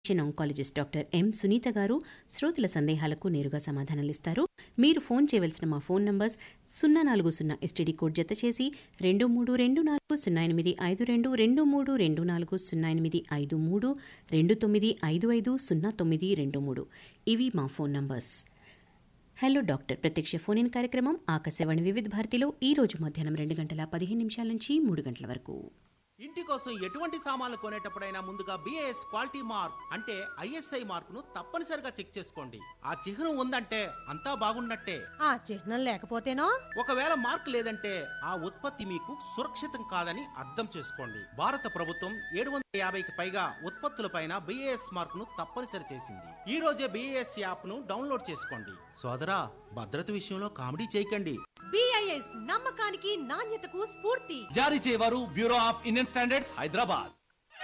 radiation oncologist doctor M Sunitha garu శ్రోతల సందేహాలకు నేరుగా సమాధానాలిస్తారు మీరు ఫోన్ చేయవలసిన మా ఫోన్ నంబర్స్ సున్నా నాలుగు సున్నా ఎస్టీడీ కోడ్ జత చేసి రెండు మూడు రెండు నాలుగు సున్నా ఎనిమిది ఐదు రెండు రెండు మూడు రెండు నాలుగు సున్నా ఎనిమిది ఐదు మూడు రెండు తొమ్మిది ఐదు ఐదు సున్నా తొమ్మిది రెండు మూడు ఇవి మా ఫోన్ నంబర్స్ హలో డాక్టర్ ప్రత్యక్ష ఫోన్ ఇన్ కార్యక్రమం ఆకాశవాణి వివిధ భారతిలో ఈ రోజు మధ్యాహ్నం రెండు గంటల పదిహేను నిమిషాల నుంచి మూడు గంటల వరకు ఇంటి కోసం ఎటువంటి సామాన్లు కొనేటప్పుడైనా ముందుగా బిఏఎస్ క్వాలిటీ మార్క్ అంటే ఐఎస్ఐ మార్కును తప్పనిసరిగా చెక్ చేసుకోండి ఆ చిహ్నం ఉందంటే అంతా బాగున్నట్టే ఆ చిహ్నం లేకపోతేనో ఒకవేళ మార్క్ లేదంటే ఆ ఉత్పత్తి మీకు సురక్షితం కాదని అర్థం చేసుకోండి భారత ప్రభుత్వం ఏడు వందల యాభైకి పైగా ఉత్పత్తులపైన బిఏఎస్ మార్క్ ను తప్పనిసరి చేసింది ఈ రోజే బిఏఎస్ యాప్ ను డౌన్లోడ్ చేసుకోండి సోదరా భద్రత విషయంలో కామెడీ చేయకండి బిఐఎస్ నమ్మకానికి నాణ్యతకు స్ఫూర్తి జారీ చేయవారు bureau of Indian standards Hyderabad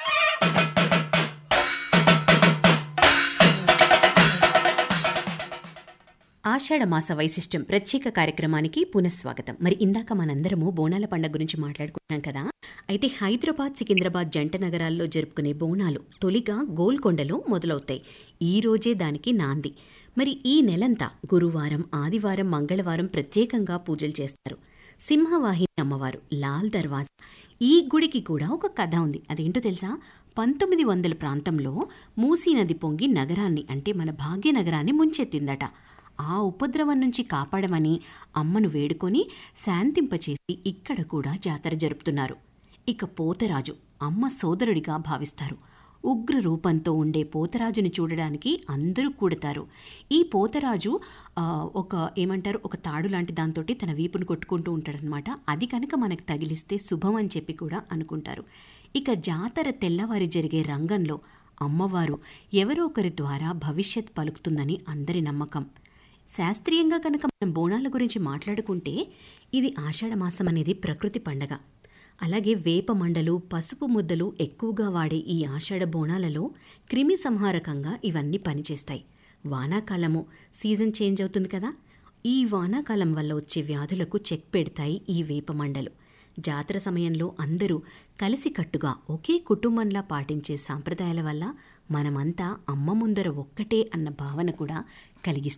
ఆషాఢ మాస వైశిష్టం ప్రత్యేక కార్యక్రమానికి పునఃస్వాగతం మరి ఇందాక మనందరము బోనాల పండుగ గురించి మాట్లాడుకున్నాం కదా అయితే హైదరాబాద్ సికింద్రాబాద్ జంట నగరాల్లో జరుపుకునే బోనాలు తొలిగా గోల్కొండలో మొదలవుతాయి ఈ రోజే దానికి నాంది మరి ఈ నెలంతా గురువారం ఆదివారం మంగళవారం ప్రత్యేకంగా పూజలు చేస్తారు సింహవాహిని అమ్మవారు లాల్ దర్వాజా ఈ గుడికి కూడా ఒక కథ ఉంది అదేంటో తెలుసా పంతొమ్మిది వందల ప్రాంతంలో మూసీ నది పొంగి నగరాన్ని అంటే మన భాగ్యనగరాన్ని ముంచెత్తిందట ఆ ఉపద్రవం నుంచి కాపాడమని అమ్మను వేడుకొని శాంతింపచేసి ఇక్కడ కూడా జాతర జరుపుతున్నారు ఇక పోతరాజు అమ్మ సోదరుడిగా భావిస్తారు ఉగ్ర రూపంతో ఉండే పోతరాజుని చూడడానికి అందరూ కూడతారు ఈ పోతరాజు ఆ, ఒక ఏమంటారు ఒక తాడు లాంటి దాంతో తన వీపును కొట్టుకుంటూ ఉంటాడనమాట అది కనుక మనకు తగిలిస్తే శుభం అని చెప్పి కూడా అనుకుంటారు ఇక జాతర తెల్లవారి జరిగే రంగంలో అమ్మవారు ఎవరో ఒకరి ద్వారా భవిష్యత్ పలుకుతుందని అందరి నమ్మకం శాస్త్రీయంగా కనుక మనం బోనాల గురించి మాట్లాడుకుంటే ఇది ఆషాఢమాసం అనేది ప్రకృతి పండగ అలాగే వేప మండలు పసుపు ముద్దలు ఎక్కువగా వాడే ఈ ఆషాఢ బోనాలలో క్రిమి సంహారకంగా ఇవన్నీ పనిచేస్తాయి వానాకాలము సీజన్ చేంజ్ అవుతుంది కదా ఈ వానాకాలం వల్ల వచ్చే వ్యాధులకు చెక్ పెడతాయి ఈ వేప మండలు జాతర సమయంలో అందరూ కలిసికట్టుగా ఒకే కుటుంబంలా పాటించే సాంప్రదాయాల వల్ల మనమంతా అమ్మ ముందర ఒక్కటే అన్న భావన కూడా కలిగిస్తుంది